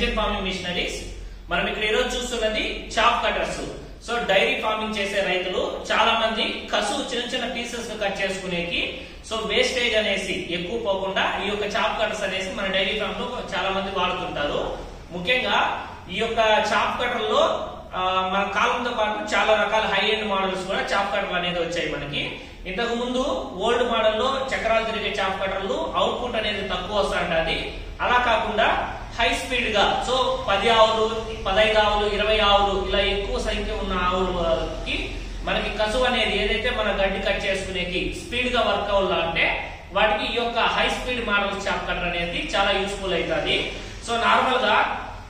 NZ farming machineries మనం ఇక్కడ ఈరోజు చూస్తున్నది chop cutters so dairy farming చేసే రైతులు చాలా మంది కసు చిన్న చిన్న పీసెస్ గా కట్ చేసుకునేకి సో వేస్టేజ్ అనేసి ఎక్కువ పోకుండా ఈ యొక్క చాప్ కటర్స్ అనేసి మన డైరీ ఫార్మ్ లో చాలా మంది వాడుతుంటారు ముఖ్యంగా ఈ యొక్క చాప్ కటర్ లో ఆ, మన కాలంతో పాటు చాలా రకాల హై ఎండ్ మోడల్స్ కూడా చాప్ కటర్ అనేది వచ్చాయి మనకి ఇంతకు ముందు ఓల్డ్ మోడల్ లో చక్రాలు తిరిగే చాప్ కటర్లు అవుట్పుట్ అనేది తక్కువ వస్తుంటది అలా కాకుండా హై స్పీడ్ గా సో పది ఆవులు పదహైదు ఆవులు ఇరవై ఆవులు ఇలా ఎక్కువ సంఖ్య ఉన్న ఆవులకి మనకి కసువు అనేది ఏదైతే మన గడ్డి కట్ చేసుకునేకి స్పీడ్ గా వర్క్ అవ్వాలా అంటే వాటికి ఈ యొక్క high speed model chop cutter అనేది చాలా యూస్ఫుల్ అవుతుంది సో నార్మల్ గా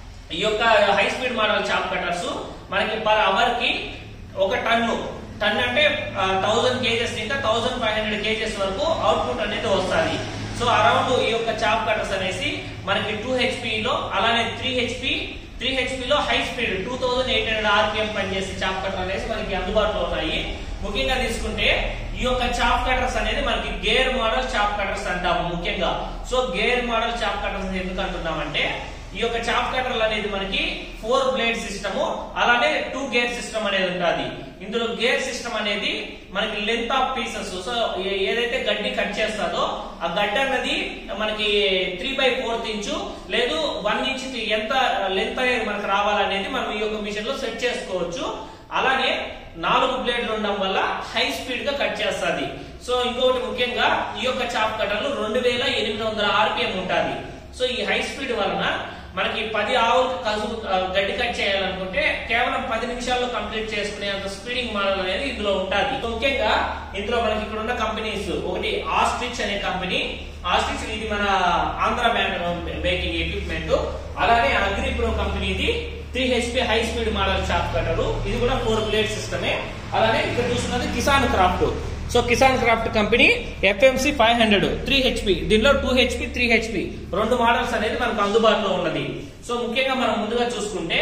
ఈ యొక్క high speed model chop cutters మనకి పర్ అవర్ కి ఒక టన్ను టన్ అంటే థౌసండ్ కేజెస్ ఇంకా థౌసండ్ ఫైవ్ హండ్రెడ్ కేజెస్ వరకు అవుట్పుట్ అనేది వస్తుంది సో అరౌండ్ ఈ యొక్క చాప్ కటర్స్ అనేసి మనకి టూ హెచ్పి లో అలానే త్రీ హెచ్పి త్రీ హెచ్పి లో high speed two thousand eight hundred RPM పనిచేసే చాప్ కటర్ అనేసి మనకి అందుబాటులో ఉన్నాయి ముఖ్యంగా తీసుకుంటే ఈ యొక్క చాప్ కటర్స్ అనేది మనకి గేర్ మోడల్ చాప్ కటర్స్ అంటాము ముఖ్యంగా so gear model chop cutters ఎందుకు అంటున్నామంటే ఈ యొక్క చాప్ కటర్లు అనేది మనకి ఫోర్ బ్లేడ్ సిస్టమ్ అలానే టూ గేర్ సిస్టమ్ అనేది ఉంటుంది ఇందులో గేర్ సిస్టమ్ అనేది మనకి లెంత్ ఆఫ్ పీసెస్ సో ఏ- ఏదైతే గడ్డి కట్ చేస్తుందో ఆ గడ్డి అన్నది మనకి త్రీ బై ఫోర్త్ ఇంచు లేదు వన్ ఇంచ్ ఎంత లెంత్ అనేది మనకు రావాలనేది మనం ఈ యొక్క మిషన్ లో సెట్ చేసుకోవచ్చు అలానే నాలుగు బ్లేడ్లు ఉండడం వల్ల హై స్పీడ్ గా కట్ చేస్తుంది సో ఇంకొకటి ముఖ్యంగా ఈ యొక్క చాప్ కటర్లు రెండు వేల ఎనిమిది వందల ఆర్పిఎం ఉంటుంది సో ఈ హై స్పీడ్ వలన మనకి పది ఆవులు కసు ఆ, గడ్డి కట్ చేయాలనుకుంటే కేవలం పది నిమిషాల్లో కంప్లీట్ చేసుకునే అంత స్పీడింగ్ మోడల్ అనేది ఇందులో ఉంటుంది ముఖ్యంగా ఇందులో మనకి ఇక్కడ ఉన్న కంపెనీస్ ఒకటి ఆస్ట్రిచ్ అనే కంపెనీ ఆస్ట్రిచ్ ఇది మన ఆంధ్ర మేకింగ్ ఎక్విప్మెంట్ అలానే అగ్రి ప్రో కంపెనీది three HP high speed model chop cutter ఇది కూడా ఫోర్ ప్లేట్ సిస్టమే అలానే ఇక్కడ చూస్తున్నది Kisan Kraft so Kisan Kraft company FMC five hundred three HP దీనిలో టూ హెచ్పి త్రీ హెచ్పి రెండు మోడల్స్ అనేది మనకు అందుబాటులో ఉన్నది సో ముఖ్యంగా మనం ముందుగా చూసుకుంటే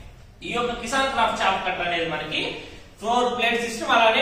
ఈ యొక్క కిసాన్ క్రాఫ్ట్ చాప్ కట్టర్ అనేది మనకి ఫోర్ ప్లేట్ సిస్టమ్ అలానే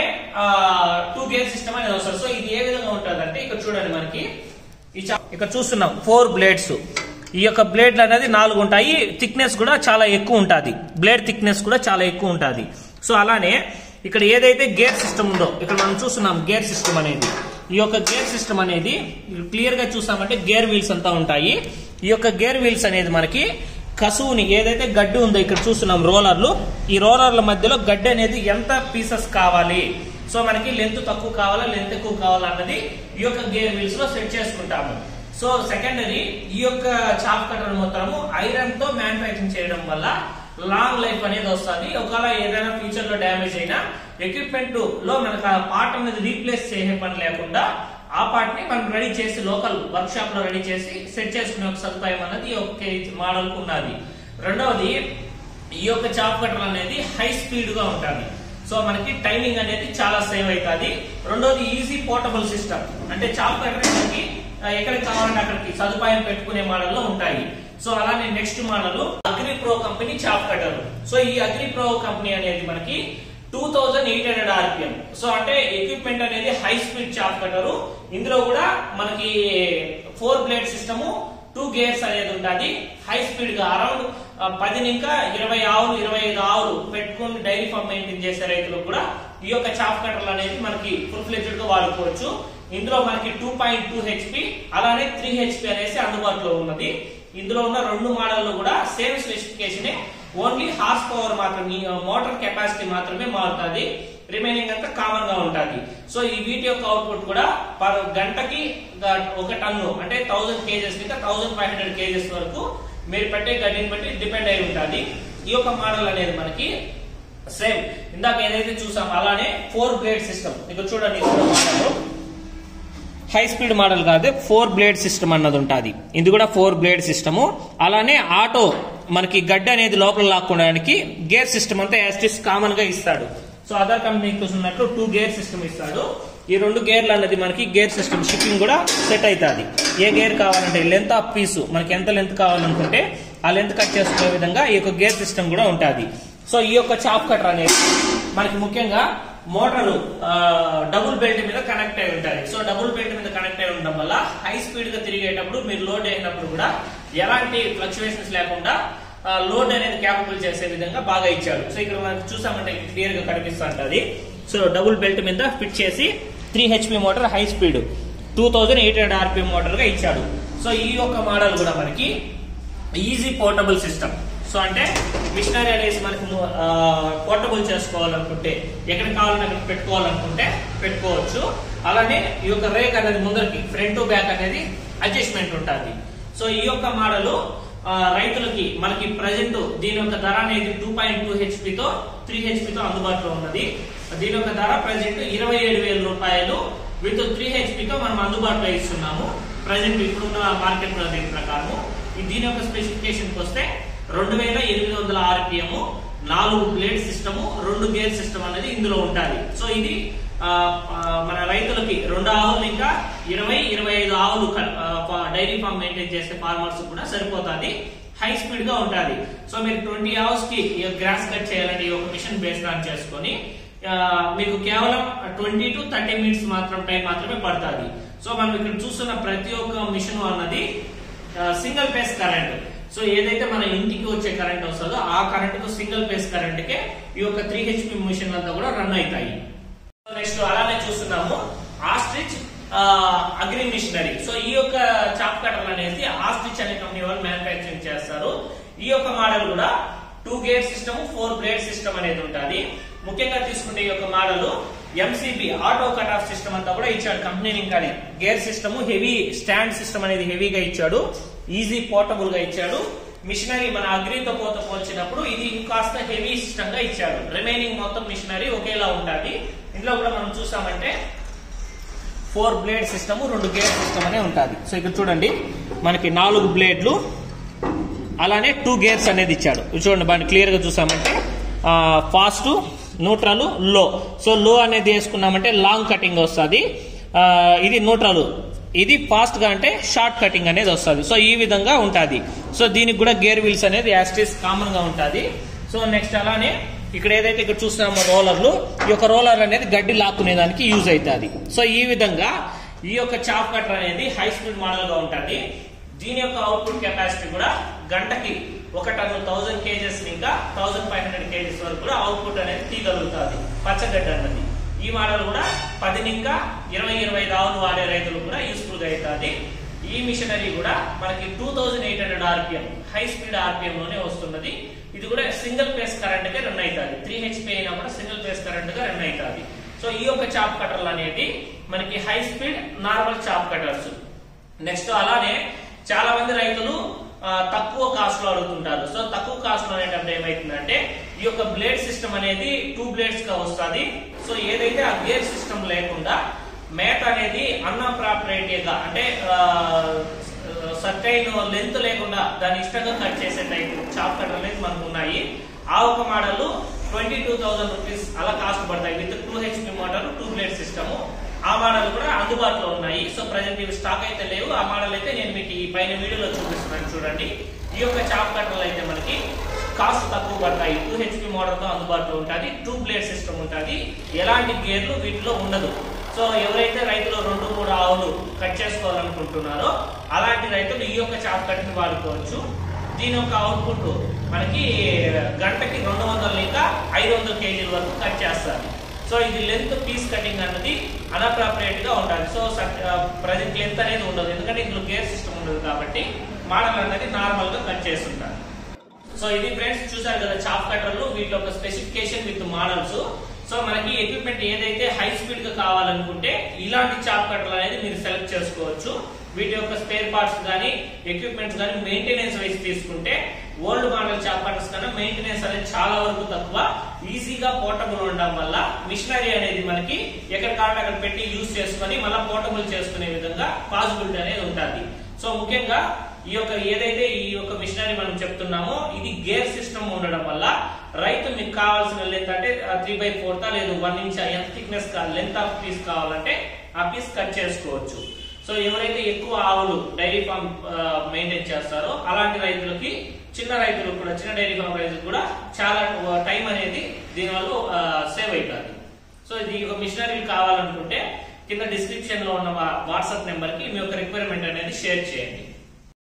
టూ గేర్ సిస్టమ్ అనేది వస్తుంది సో ఇది ఏ విధంగా ఉంటుంది అంటే ఇక్కడ చూడండి మనకి ఈ చా- ఇక్కడ చూస్తున్నాం ఫోర్ బ్లేడ్స్ ఈ యొక్క బ్లేడ్లు అనేది నాలుగు ఉంటాయి థిక్నెస్ కూడా చాలా ఎక్కువ ఉంటుంది బ్లేడ్ థిక్నెస్ కూడా చాలా ఎక్కువ ఉంటుంది సో అలానే ఇక్కడ ఏదైతే గేర్ సిస్టమ్ ఉందో ఇక్కడ మనం చూస్తున్నాం గేర్ సిస్టమ్ అనేది ఈ యొక్క గేర్ సిస్టమ్ అనేది క్లియర్ గా చూసామంటే గేర్ వీల్స్ అంతా ఉంటాయి ఈ యొక్క గేర్ వీల్స్ అనేది మనకి కసువుని ఏదైతే గడ్డి ఉందో ఇక్కడ చూస్తున్నాం రోలర్లు ఈ రోలర్ల మధ్యలో గడ్డి అనేది ఎంత పీసెస్ కావాలి సో మనకి లెంత్ తక్కువ కావాలా లెంత్ ఎక్కువ కావాలా అన్నది ఈ యొక్క గేర్ వీల్స్ లో సెట్ చేసుకుంటాము సో సెకండరీ ఈ యొక్క చాప్ కటర్ మొత్తము ఐరన్ తో మ్యానుఫాక్చరింగ్ చేయడం వల్ల లాంగ్ లైఫ్ అనేది వస్తుంది ఒకవేళ ఏదైనా ఫ్యూచర్ లో డ్యామేజ్ అయినా ఎక్విప్మెంట్ లో మనకు ఆ పార్ట్ అనేది రీప్లేస్ చేసే పని లేకుండా ఆ పార్ట్ ని మనం రెడీ చేసి లోకల్ వర్క్ షాప్ లో రెడీ చేసి సెట్ చేసుకునే ఒక సదుపాయం అనేది ఈ యొక్క మోడల్ కు ఉన్నది రెండవది ఈ యొక్క చాప్ కటర్ అనేది హై స్పీడ్ గా ఉంటుంది సో మనకి టైమింగ్ అనేది చాలా సేవ్ అవుతుంది రెండోది ఈజీ పోర్టబుల్ సిస్టమ్ అంటే చాప్ కటర్ మనకి ఆ, ఎక్కడికి కావాలంటే అక్కడికి సదుపాయం పెట్టుకునే మోడల్లో ఉంటాయి సో అలానే next model Agri Pro company chop cutter so ఈ అగ్రి ప్రో కంపెనీ అనేది మనకి two thousand eight hundred RPM so అంటే ఎక్విప్మెంట్ అనేది హై స్పీడ్ చాప్ కట్టరు ఇందులో కూడా మనకి ఫోర్ బ్లేడ్ సిస్టము టూ గేర్స్ అనేది ఉంటుంది హై స్పీడ్ గా అరౌండ్ పది ఇంకా ఇరవై ఆవులు ఇరవై ఐదు ఆవులు పెట్టుకుని డైరీ ఫార్మ్ మెయింటైన్ చేసే రైతులకు కూడా ఈ యొక్క చాప్ కట్టర్లు అనేది మనకి ఫుల్ ఫ్లెజ్డ్ గా వాడుకోవచ్చు ఇందులో మనకి టూ పాయింట్ టూ హెచ్పి అలానే త్రీ హెచ్పి అనేసి అందుబాటులో ఉన్నది ఇందులో ఉన్న రెండు మోడళ్లు కూడా same specification only horsepower మాత్రమే మోటార్ కెపాసిటీ మాత్రమే మారుతుంది రిమైనింగ్ అంతా కామన్ గా ఉంటుంది సో ఈ వీటి యొక్క అవుట్పుట్ కూడా పర్ గంటకి ద- ఒక టన్ను అంటే థౌసండ్ కేజెస్ ఇంకా థౌసండ్ ఫైవ్ హండ్రెడ్ కేజెస్ వరకు మీరు పెట్టే గడ్డిని బట్టి డిపెండ్ అయి ఉంటుంది ఈ యొక్క మోడల్ అనేది మనకి సేమ్ ఇందాక ఏదైతే చూసామో అలానే ఫోర్ బ్లేడ్ సిస్టమ్ ఇక్కడ చూడండి ఇక్కడ మోడల్ హై స్పీడ్ మోడల్ కాదు ఫోర్ బ్లేడ్ సిస్టమ్ అన్నది ఉంటుంది ఇది కూడా ఫోర్ బ్లేడ్ సిస్టము అలానే ఆటో మనకి గడ్డ అనేది లోపల లాక్కోవడానికి గేర్ సిస్టమ్ అంతా యాస్టిస్ కామన్ గా ఇస్తాడు సో అదర్ కంపెనీకి చూసినట్లు టూ గేర్ సిస్టమ్ ఇస్తాడు ఈ రెండు గేర్లు అన్నది మనకి గేర్ సిస్టమ్ షిప్పింగ్ కూడా సెట్ అవుతుంది ఏ గేర్ కావాలంటే లెంత్ ఆఫ్ పీసు మనకి ఎంత లెంత్ కావాలనుకుంటే ఆ లెంత్ కట్ చేసుకునే విధంగా ఈ యొక్క గేర్ సిస్టమ్ కూడా ఉంటుంది సో ఈ యొక్క చాప్ కటర్ అనేది మనకి ముఖ్యంగా మోటార్ డబుల్ బెల్ట్ మీద కనెక్ట్ అయి ఉంటుంది సో డబుల్ బెల్ట్ మీద కనెక్ట్ అయి ఉండడం వల్ల హై స్పీడ్ గా తిరిగేటప్పుడు మీరు లోడ్ అయినప్పుడు కూడా ఎలాంటి ఫ్లక్చువేషన్స్ లేకుండా లోడ్ అనేది క్యాపబుల్ చేసే విధంగా బాగా ఇచ్చాడు సో ఇక్కడ మనకి చూసామంటే క్లియర్ గా కనిపిస్తుంటది సో డబుల్ బెల్ట్ మీద ఫిట్ చేసి three HP motor high speed two thousand eight hundred RPM motor గా ఇచ్చాడు సో ఈ యొక్క మోడల్ కూడా మనకి ఈజీ పోర్టబుల్ సిస్టమ్ సో అంటే మిషనరీ అనేసి మనకి పోర్టబుల్ చేసుకోవాలనుకుంటే ఎక్కడ కావాలని అక్కడ పెట్టుకోవాలనుకుంటే పెట్టుకోవచ్చు అలానే ఈ యొక్క రేక్ అనేది ముందరికి ఫ్రంట్ బ్యాక్ అనేది అడ్జస్ట్మెంట్ ఉంటుంది సో ఈ యొక్క మోడల్ రైతులకి మనకి ప్రజెంట్ దీని యొక్క ధర అనేది టూ పాయింట్ టూ హెచ్పితో త్రీ హెచ్పితో అందుబాటులో ఉన్నది దీని యొక్క ధర ప్రజెంట్ ఇరవై ఏడు వేల రూపాయలు విత్ త్రీ హెచ్పితో మనం అందుబాటులో ఇస్తున్నాము ప్రజెంట్ ఇప్పుడున్న మార్కెట్ దీని ప్రకారము ఈ దీని యొక్క స్పెసిఫికేషన్ వస్తే రెండు వేల ఎనిమిది వందల ఆర్పిఎం నాలుగు బ్లేడ్ సిస్టమ్ రెండు గేర్ సిస్టమ్ అనేది ఇందులో ఉంటుంది సో ఇది ఆ, ఆ, మన రైతులకి రెండు ఆవులు ఇంకా ఇరవై ఇరవై ఐదు ఆవులు డైరీ ఫామ్ మెయింటైన్ చేసే ఫార్మర్స్ కూడా సరిపోతుంది హై స్పీడ్ గా ఉంటుంది సో మీరు ట్వంటీ అవర్స్ కి గ్రాస్ కట్ చేయాలంటే ఈ ఒక మిషన్ బేస్డ్ ఆన్ చేసుకొని ఆ, మీకు కేవలం ట్వంటీ టు థర్టీ మినిట్స్ మాత్రం టైం మాత్రమే పడుతుంది సో మనం ఇక్కడ చూస్తున్న ప్రతి ఒక్క మిషన్ అన్నది సింగిల్ ఫేస్ కరెంట్ సో ఏదైతే మన ఇంటికి వచ్చే కరెంట్ వస్తుందో ఆ కరెంట్ కు సింగిల్ ఫేస్ కరెంట్ కే ఈ యొక్క త్రీ హెచ్పి మిషన్ అంతా కూడా రన్ అవుతాయి నెక్స్ట్ అలానే చూస్తున్నాము ఆస్ట్రిచ్ అగ్రి మిషనరీ సో ఈ యొక్క చాప్ కటర్ అనేది ఆస్ట్రిచ్ అనే కంపెనీ వాళ్ళు మ్యానుఫాక్చరింగ్ చేస్తారు ఈ యొక్క మోడల్ కూడా two gear system four blade system అనేది ఉంటుంది ముఖ్యంగా తీసుకుంటే ఈ యొక్క model MCB auto cut off system అంతా కూడా ఇచ్చాడు కంపెనీ ఇంకా gear system heavy stand system అనేది హెవీగా ఇచ్చాడు ఈజీ పోర్టబుల్ గా ఇచ్చాడు మిషనరీ మన అగ్రితో పోత పోల్చినప్పుడు ఇది ఇంకాస్త హెవీ సిస్టమ్ గా ఇచ్చాడు రిమైనింగ్ మొత్తం మిషనరీ ఒకేలా ఉంటుంది ఇందులో కూడా మనం చూసామంటే ఫోర్ బ్లేడ్ సిస్టమ్ రెండు గేర్ సిస్టమ్ అనే ఉంటుంది సో ఇక్కడ చూడండి మనకి నాలుగు బ్లేడ్లు అలానే టూ గేర్స్ అనేది ఇచ్చాడు ఇది చూడండి బాగా క్లియర్ గా చూసామంటే ఫాస్ట్ న్యూట్రల్ లో సో లో అనేది వేసుకున్నామంటే లాంగ్ కటింగ్ వస్తుంది ఇది న్యూట్రల్ ఇది ఫాస్ట్ గా అంటే షార్ట్ కటింగ్ అనేది వస్తుంది సో ఈ విధంగా ఉంటుంది సో దీనికి కూడా గేర్ వీల్స్ అనేది యాస్టిస్ కామన్ గా ఉంటుంది సో నెక్స్ట్ అలానే ఇక్కడ ఏదైతే ఇక్కడ చూస్తున్నామో రోలర్లు ఈ యొక్క రోలర్ అనేది గడ్డి లాక్కునే దానికి యూజ్ అవుతుంది సో ఈ విధంగా ఈ యొక్క చాప్ కటర్ అనేది హై స్పీడ్ మోడల్ గా ఉంటుంది దీని యొక్క అవుట్పుట్ కెపాసిటీ కూడా గంటకి ఒక టన్ను థౌసండ్ కేజెస్ ఇంకా థౌసండ్ ఫైవ్ హండ్రెడ్ కేజెస్ వరకు కూడా అవుట్పుట్ అనేది తీయగలుగుతుంది పచ్చగడ్డ అన్నది ఈ మోడల్ కూడా పది ఇంకా ఇరవై ఇరవై ఐదు ఆవులు వాడే రైతులు కూడా యూస్ఫుల్ గా అవుతుంది ఈ మిషనరీ కూడా మనకి two thousand eight hundred RPM high speed RPM లోనే వస్తున్నది ఇది కూడా సింగిల్ ఫేస్ కరెంట్ గా రన్ అవుతుంది త్రీ హెచ్పి అయినా కూడా సింగిల్ ఫేస్ కరెంట్ గా రన్ అవుతుంది సో ఈ యొక్క చాప్ కటర్లు అనేది మనకి high speed normal chop cutters next అలానే చాలా మంది రైతులు ఆ, తక్కువ కాస్ట్ లో అడుగుతుంటారు సో తక్కువ కాస్ట్ లో అనేటప్పుడు ఏమైతుందంటే ఈ యొక్క బ్లేడ్ సిస్టమ్ అనేది టూ బ్లేడ్స్ గా వస్తుంది సో ఏదైతే ఆ గేర్ సిస్టమ్ లేకుండా మేత అనేది అన్అప్రాపరేటివ్ గా అంటే సర్టైన్ లెంత్ లేకుండా దాని ఇష్టంగా కట్ చేసే టైప్ చాప్ కటర్ అనేది మనకు ఉన్నాయి ఆ ఒక model twenty two thousand rupees అలా కాస్ట్ పడతాయి with two HP motor two blade system ఆ మోడల్ కూడా అందుబాటులో ఉన్నాయి సో ప్రజెంట్ ఇవి స్టాక్ అయితే లేవు ఆ మోడల్ అయితే నేను మీకు ఈ పైన వీడియోలో చూపిస్తున్నాను చూడండి ఈ యొక్క చాప్ కట్టర్లు అయితే మనకి కాస్ట్ తక్కువ పడతాయి టూ హెచ్పి మోడల్ తో అందుబాటులో ఉంటుంది టూ బ్లేడ్ సిస్టమ్ ఉంటుంది ఎలాంటి గేర్లు వీటిలో ఉండదు సో ఎవరైతే రైతులు రెండు మూడు ఆవులు కట్ చేసుకోవాలనుకుంటున్నారో అలాంటి రైతులు ఈ యొక్క చాప్ కట్ని వాడుకోవచ్చు దీని యొక్క అవుట్పుట్ మనకి గంటకి రెండు వందల ఇంకా ఐదు వందల కేజీల వరకు కట్ చేస్తారు సో ఇది లెంత్ పీస్ కటింగ్ అన్నది అన్అప్రాపరియేట్ గా ఉంటుంది సో ప్రజెంట్ లెంత్ అనేది ఉండదు ఎందుకంటే ఇందులో గేర్ సిస్టమ్ ఉండదు కాబట్టి మోడల్ అనేది నార్మల్ గా కట్ చేస్తుంటారు సో ఇది ఫ్రెండ్స్ చూసారు కదా చాప్ కట్టర్లు వీటి యొక్క స్పెసిఫికేషన్ విత్ మోడల్స్ సో మనకి ఎక్విప్మెంట్ ఏదైతే హై స్పీడ్ గా కావాలనుకుంటే ఇలాంటి చాప్ కట్టర్లు అనేది మీరు సెలెక్ట్ చేసుకోవచ్చు వీటి యొక్క స్పేర్ పార్ట్స్ కానీ ఎక్విప్మెంట్స్ కానీ మెయింటెనెన్స్ వైజ్ తీసుకుంటే ఓల్డ్ మోడల్ చాప్ కట్టర్స్ కన్నా మెయింటెనెన్స్ అనేది చాలా వరకు తక్కువ ఈజీగా పోర్టబుల్ ఉండడం వల్ల మిషనరీ అనేది మనకి ఎక్కడ కావాలంటే అక్కడ పెట్టి యూజ్ చేసుకొని మళ్ళీ పోర్టబుల్ చేసుకునే విధంగా పాసిబిలిటీ అనేది ఉంటుంది సో ముఖ్యంగా ఈ యొక్క ఏదైతే ఈ యొక్క మిషనరీ మనం చెప్తున్నామో ఇది గేర్ సిస్టమ్ ఉండడం వల్ల రైతు మీకు కావాల్సిన లెంత్ అంటే త్రీ బై ఫోర్త్ లేదు వన్ ఇంచ్ ఎంత థిక్నెస్ లెంత్ ఆఫ్ పీస్ కావాలంటే ఆ పీస్ కట్ చేసుకోవచ్చు సో ఎవరైతే ఎక్కువ ఆవులు డైరీ ఫామ్ మెయింటైన్ చేస్తారో అలాంటి రైతులకి చిన్న రైతులకు కూడా చిన్న డైరీ ఫామ్ రైతులకు కూడా చాలా టైం అనేది దీనివల్ల సేవ్ అవుతుంది సో ఇది ఒక మిషనరీలు కావాలనుకుంటే కింద డిస్క్రిప్షన్ లో ఉన్న వాట్సాప్ నెంబర్ కి మీ యొక్క రిక్వైర్మెంట్ అనేది షేర్ చేయండి